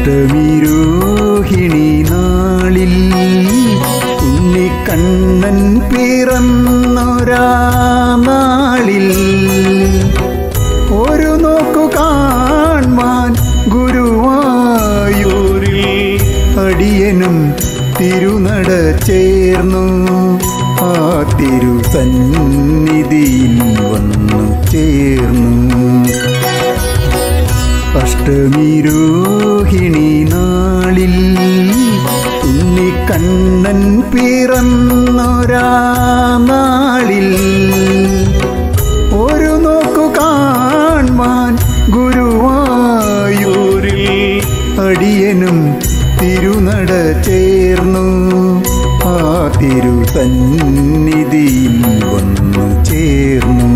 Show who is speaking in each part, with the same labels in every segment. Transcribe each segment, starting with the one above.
Speaker 1: അഷ്ടമി രോഹിണി നാളിൽ ഉണ്ണിക്കണ്ണൻ പിറന്നൊരാ നാളിൽ ഒരു നോക്കു കാൺമാൻ ഗുരുവായൂരിൽ അടിയനും തിരുനട ചേർന്നു ആ തിരുസന്നിധിയിൽ വന്നു ചേർന്നു അഷ്ടമി രോഹിണി നാളിൽ ഉണ്ണിക്കണ്ണൻ പിറന്നൊരാ നാളിൽ ഒരു നോക്കു കാൺമാൻ ഗുരുവായൂരിൽ അടിയനും തിരുനട ചേർന്നു ആ തിരുസന്നിധിയിൽ വന്നു ചേർന്നു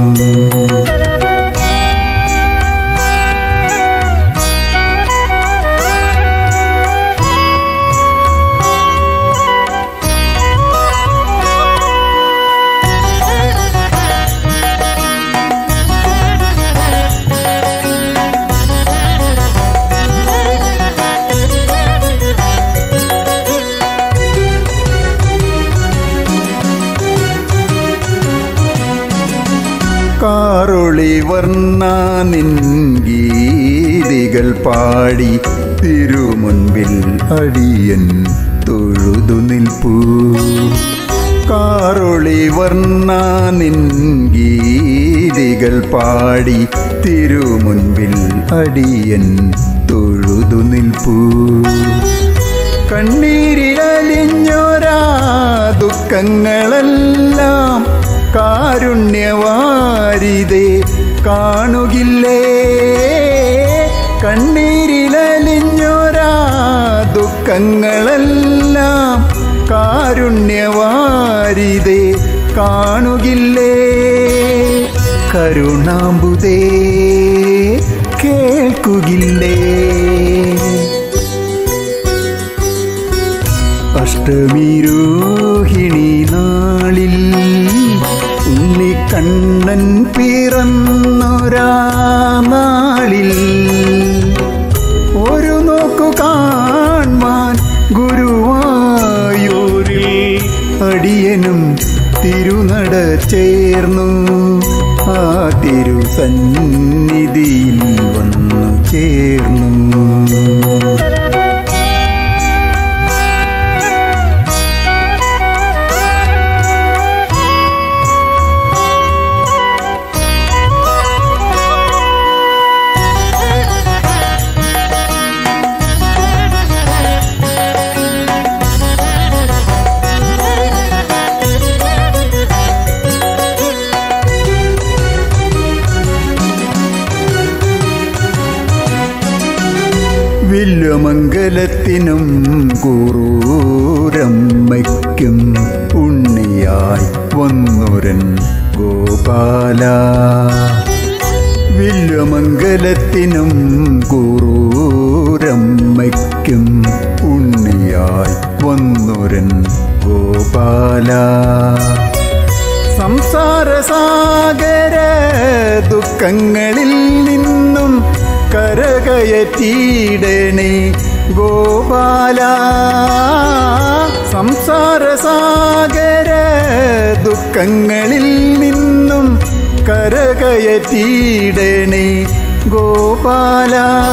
Speaker 1: കാറൊളി വർണ്ണ നിൻ ഗീതികൾ പാടി തിരുമുൻപിൽ അടിയൻ തൊഴുതു നിൽപ്പൂ കാറൊളി വർണ്ണ നിൻ ഗീതികൾ പാടി തിരുമുൻപിൽ അടിയൻ തൊഴുതു നിൽപ്പൂ കണ്ണീരിലലിഞ്ഞൊരാ ദുഃഖങ്ങളെല്ലാം കാരുണ്യവാരിതേ കാണുകില്ലേ കണ്ണീരിലലിഞ്ഞൊരാ ദുഃഖങ്ങളെല്ലാം കാരുണ്യവാരിതേ കാണുകില്ലേ കരുണാമ്പുതേ കേൾക്കുകില്ലേ അഷ്ടമി രോഹിണി നാളിൽ ഉണ്ണിക്കണ്ണൻ പിറന്നൊരാ നാളിൽ ഒരു നോക്കു കാൺമാൻ ഗുരുവായൂരിൽ അടിയനും തിരുനട ചേർന്നു ആ തിരുസന്നിധിയിൽ വന്നു ചേർന്നു വില്ലുമംഗലത്തിനും കുറൂരമ്മയ്ക്കും ഉണ്ണിയായി വന്നുരൻ ഗോപാല വില്ലുമംഗലത്തിനും കുറൂരമ്മയ്ക്കും ഉണ്ണിയായി വന്നുരൻ ഗോപാല സംസാരസാഗര ദുഃഖങ്ങളിൽ നിന്നും കരകയറ്റിയിടണേ ഗോപാല സംസാരസാഗര ദുഃഖങ്ങളിൽ നിന്നും കരകയറ്റിയിടണേ ഗോപാല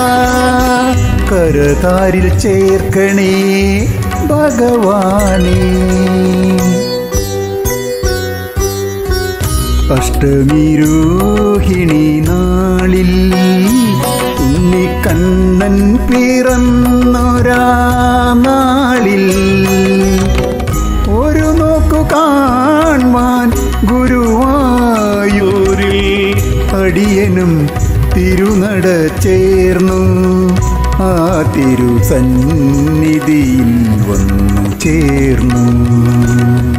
Speaker 1: കരതാരിൽ ചേർക്കണേ ഭഗവാനേ അഷ്ടമി രോഹിണി നാളിൽ ഉണ്ണിക്കണ്ണൻ പിറന്നൊരാ നാളിൽ ഒരു നോക്കു കാൺമാൻ ഗുരുവായൂരിൽ അടിയനും തിരുനട ചേർന്നു ആ തിരുസന്നിധിയിൽ വന്നു ചേർന്നു